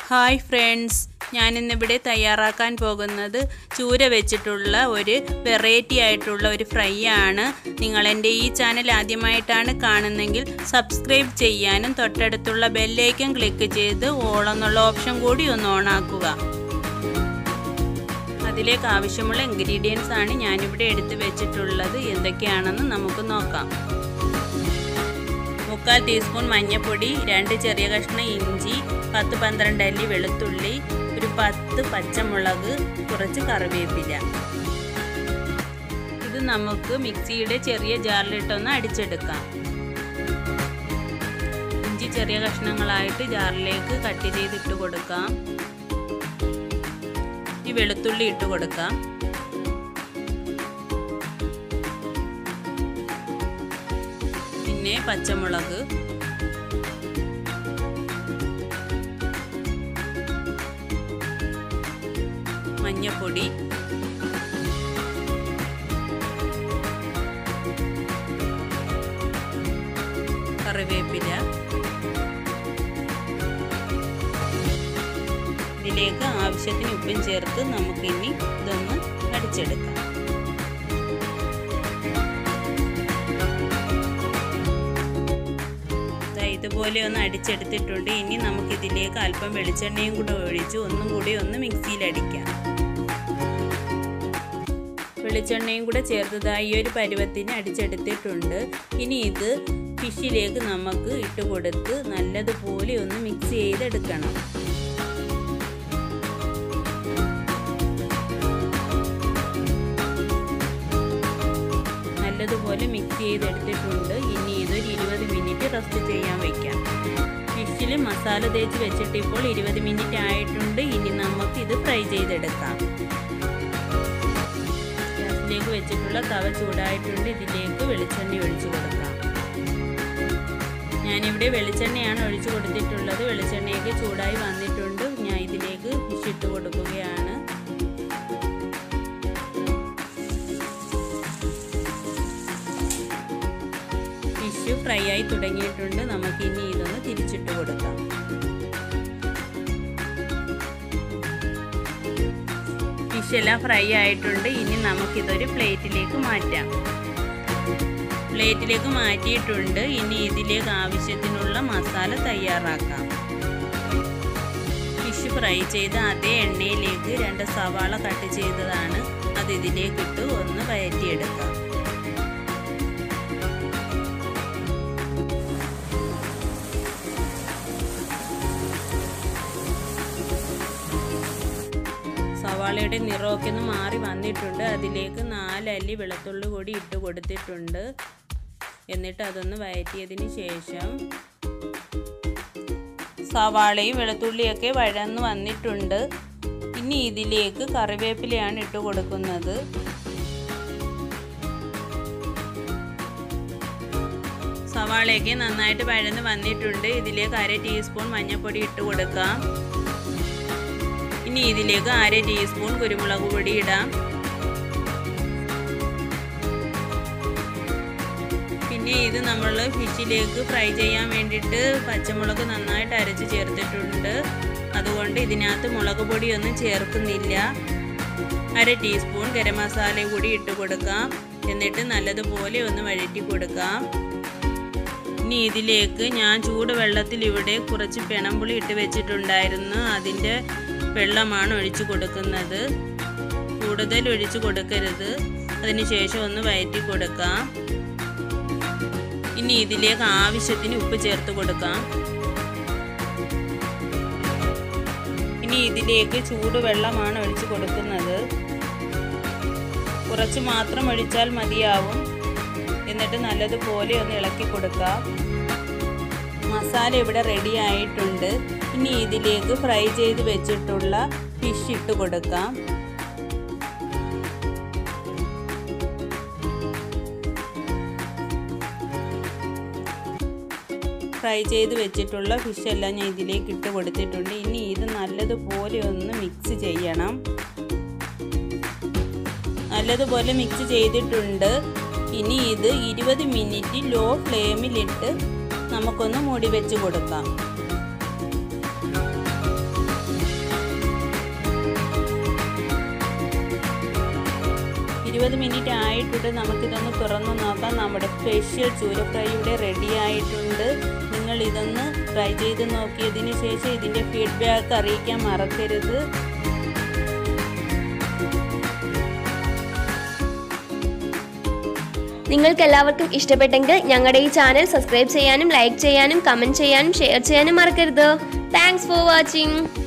hi friends ഞാനിന്നിവിടെ തയ്യാറാക്കാൻ പോകുന്നത് ചൂര വെച്ചിട്ടുള്ള ഒരു വെറൈറ്റി ആയിട്ടുള്ള ഒരു ഫ്രൈ ആണ് നിങ്ങൾ എൻ്റെ ഈ ചാനൽ ആദ്യമായിട്ടാണ് കാണുന്നതെങ്കിൽ സബ്സ്ക്രൈബ് ചെയ്യാനും തൊട്ടടുത്തുള്ള ബെല്ലൈക്കൻ ക്ലിക്ക് ചെയ്ത് ഓൾ എന്നുള്ള ഓപ്ഷൻ കൂടി ഒന്ന് ഓണാക്കുക അതിലേക്ക് ആവശ്യമുള്ള ഇൻഗ്രീഡിയൻസ് ആണ് ഞാനിവിടെ എടുത്ത് വെച്ചിട്ടുള്ളത് എന്തൊക്കെയാണെന്ന് നമുക്ക് നോക്കാം മുക്കാൽ ടീസ്പൂൺ മഞ്ഞൾപ്പൊടി രണ്ട് ചെറിയ കഷ്ണം ഇഞ്ചി പത്ത് പന്ത്രണ്ട് അല്ലി വെളുത്തുള്ളി ഒരു പത്ത് പച്ചമുളക് കുറച്ച് കറിവേപ്പില ഇത് നമുക്ക് മിക്സിയുടെ ചെറിയ ജാറിലിട്ടൊന്ന് അടിച്ചെടുക്കാം ഇഞ്ചി ചെറിയ കഷ്ണങ്ങളായിട്ട് ജാറിലേക്ക് കട്ട് ചെയ്തിട്ട് കൊടുക്കാം ഈ വെളുത്തുള്ളി ഇട്ട് കൊടുക്കാം പിന്നെ പച്ചമുളക് മഞ്ഞപ്പൊടി കറിവേപ്പില ഇതിലേക്ക് ആവശ്യത്തിന് ഉപ്പും ചേർത്ത് നമുക്കിനി ഇതൊന്ന് അടിച്ചെടുക്കാം ഇതുപോലെ ഒന്ന് അടിച്ചെടുത്തിട്ടുണ്ട് ഇനി നമുക്കിതിലേക്ക് അല്പം വെളിച്ചെണ്ണയും കൂടെ ഒഴിച്ച് ഒന്നും കൂടി ഒന്ന് മിക്സിയിൽ അടിക്കാം വെളിച്ചെണ്ണയും കൂടെ ചേർത്തതായി ഒരു പരുവത്തിന് അടിച്ചെടുത്തിട്ടുണ്ട് ഇനി ഇത് ഫിഷിലേക്ക് നമുക്ക് ഇട്ട് കൊടുത്ത് നല്ലതുപോലെ ഒന്ന് മിക്സ് ചെയ്തെടുക്കണം നല്ലതുപോലെ മിക്സ് ചെയ്തെടുത്തിട്ടുണ്ട് ഇനി ഇതൊരു ഇരുപത് മിനിറ്റ് റെസ്റ്റ് ചെയ്യാൻ വയ്ക്കാം ഫിഷിൽ മസാല തേച്ച് വെച്ചിട്ട് ഇപ്പോൾ ഇരുപത് മിനിറ്റ് ആയിട്ടുണ്ട് ഇനി നമുക്ക് ഇത് ഫ്രൈ ചെയ്തെടുക്കാം ഗ്യാസിലേക്ക് വെച്ചിട്ടുള്ള തവ ചൂടായിട്ടുണ്ട് ഇതിലേക്ക് വെളിച്ചെണ്ണ ഒഴിച്ചു കൊടുക്കാം ഞാനിവിടെ വെളിച്ചെണ്ണയാണ് ഒഴിച്ചു കൊടുത്തിട്ടുള്ളത് വെളിച്ചെണ്ണയൊക്കെ ചൂടായി വന്നിട്ടുണ്ട് ഞാൻ ഇതിലേക്ക് ഫിഷ് ഇട്ട് കൊടുക്കുകയാണ് ഫിഷ് ഫ്രൈ ആയി തുടങ്ങിയിട്ടുണ്ട് നമുക്കിനി ഇതൊന്ന് തിരിച്ചിട്ട് കൊടുക്കാം ഫിഷ് എല്ലാം ഫ്രൈ ആയിട്ടുണ്ട് ഇനി നമുക്കിതൊരു പ്ലേറ്റിലേക്ക് മാറ്റാം പ്ലേറ്റിലേക്ക് മാറ്റിയിട്ടുണ്ട് ഇനി ഇതിലേക്ക് ആവശ്യത്തിനുള്ള മസാല തയ്യാറാക്കാം ഫിഷ് ഫ്രൈ ചെയ്ത് അതേ എണ്ണയിലേക്ക് രണ്ട് സവാള കട്ട് ചെയ്തതാണ് അത് ഇതിലേക്കിട്ട് ഒന്ന് വയറ്റിയെടുക്കാം സവാളയുടെ നിറമൊക്കെ ഒന്ന് മാറി വന്നിട്ടുണ്ട് അതിലേക്ക് നാലല്ലി വെളുത്തുള്ളി കൂടി ഇട്ട് കൊടുത്തിട്ടുണ്ട് എന്നിട്ട് അതൊന്ന് വയറ്റിയതിന് ശേഷം സവാളയും വെളുത്തുള്ളിയൊക്കെ വഴന്ന് വന്നിട്ടുണ്ട് ഇനി ഇതിലേക്ക് കറിവേപ്പിലയാണ് ഇട്ട് കൊടുക്കുന്നത് സവാളയൊക്കെ നന്നായിട്ട് വഴന്ന് വന്നിട്ടുണ്ട് ഇതിലേക്ക് അര ടീസ്പൂൺ മഞ്ഞൾപ്പൊടി ഇട്ട് കൊടുക്കാം ഇനി ഇതിലേക്ക് അര ടീസ്പൂൺ കുരുമുളക് പൊടി ഇടാം പിന്നെ ഇത് നമ്മൾ ഫിഷിലേക്ക് ഫ്രൈ ചെയ്യാൻ വേണ്ടിയിട്ട് പച്ചമുളക് നന്നായിട്ട് അരച്ച് ചേർത്തിട്ടുണ്ട് അതുകൊണ്ട് ഇതിനകത്ത് മുളക് പൊടിയൊന്നും ചേർക്കുന്നില്ല അര ടീസ്പൂൺ ഗരം മസാല കൂടി ഇട്ട് കൊടുക്കാം എന്നിട്ട് നല്ലതുപോലെ ഒന്ന് വഴറ്റി കൊടുക്കാം ഇനി ഇതിലേക്ക് ഞാൻ ചൂടുവെള്ളത്തിൽ ഇവിടെ കുറച്ച് പിണമ്പുളി ഇട്ട് വെച്ചിട്ടുണ്ടായിരുന്നു അതിൻ്റെ വെള്ളമാണ് ഒഴിച്ചു കൊടുക്കുന്നത് കൂടുതൽ ഒഴിച്ചു കൊടുക്കരുത് അതിനുശേഷം ഒന്ന് വയറ്റി കൊടുക്കാം ഇനി ഇതിലേക്ക് ആവശ്യത്തിന് ഉപ്പ് ചേർത്ത് കൊടുക്കാം ഇനി ഇതിലേക്ക് ചൂടുവെള്ളമാണ് ഒഴിച്ചു കൊടുക്കുന്നത് കുറച്ച് മാത്രം ഒഴിച്ചാൽ മതിയാവും എന്നിട്ട് നല്ലതുപോലെ ഒന്ന് ഇളക്കി കൊടുക്കാം മസാല ഇവിടെ റെഡി ആയിട്ടുണ്ട് ഇനി ഇതിലേക്ക് ഫ്രൈ ചെയ്ത് വെച്ചിട്ടുള്ള ഫിഷ് ഇട്ട് കൊടുക്കാം ഫ്രൈ ചെയ്ത് വെച്ചിട്ടുള്ള ഫിഷ് എല്ലാം ഞാൻ ഇതിലേക്ക് ഇട്ട് കൊടുത്തിട്ടുണ്ട് ഇനി ഇത് നല്ലതുപോലെ ഒന്ന് മിക്സ് ചെയ്യണം നല്ലതുപോലെ മിക്സ് ചെയ്തിട്ടുണ്ട് ഇനി ഇത് ഇരുപത് മിനിറ്റ് ലോ ഫ്ലെയിമിലിട്ട് നമുക്കൊന്ന് മൂടി വെച്ച് കൊടുക്കാം ഇരുപത് മിനിറ്റ് ആയിട്ടുണ്ട് നമുക്കിതൊന്ന് തുറന്ന് നോക്കാം നമ്മുടെ സ്പെഷ്യൽ ചൂര ഫ്രൈ ഇവിടെ റെഡി ആയിട്ടുണ്ട് നിങ്ങൾ ഇതൊന്ന് ട്രൈ ചെയ്ത് നോക്കിയതിന് ശേഷം ഇതിൻ്റെ ഫീഡ്ബാക്ക് അറിയിക്കാൻ മറക്കരുത് നിങ്ങൾക്ക് എല്ലാവർക്കും ഇഷ്ടപ്പെട്ടെങ്കിൽ ഞങ്ങളുടെ ഈ ചാനൽ സബ്സ്ക്രൈബ് ചെയ്യാനും ലൈക്ക് ചെയ്യാനും കമൻറ്റ് ചെയ്യാനും ഷെയർ ചെയ്യാനും മറക്കരുത് താങ്ക്സ് ഫോർ വാച്ചിങ്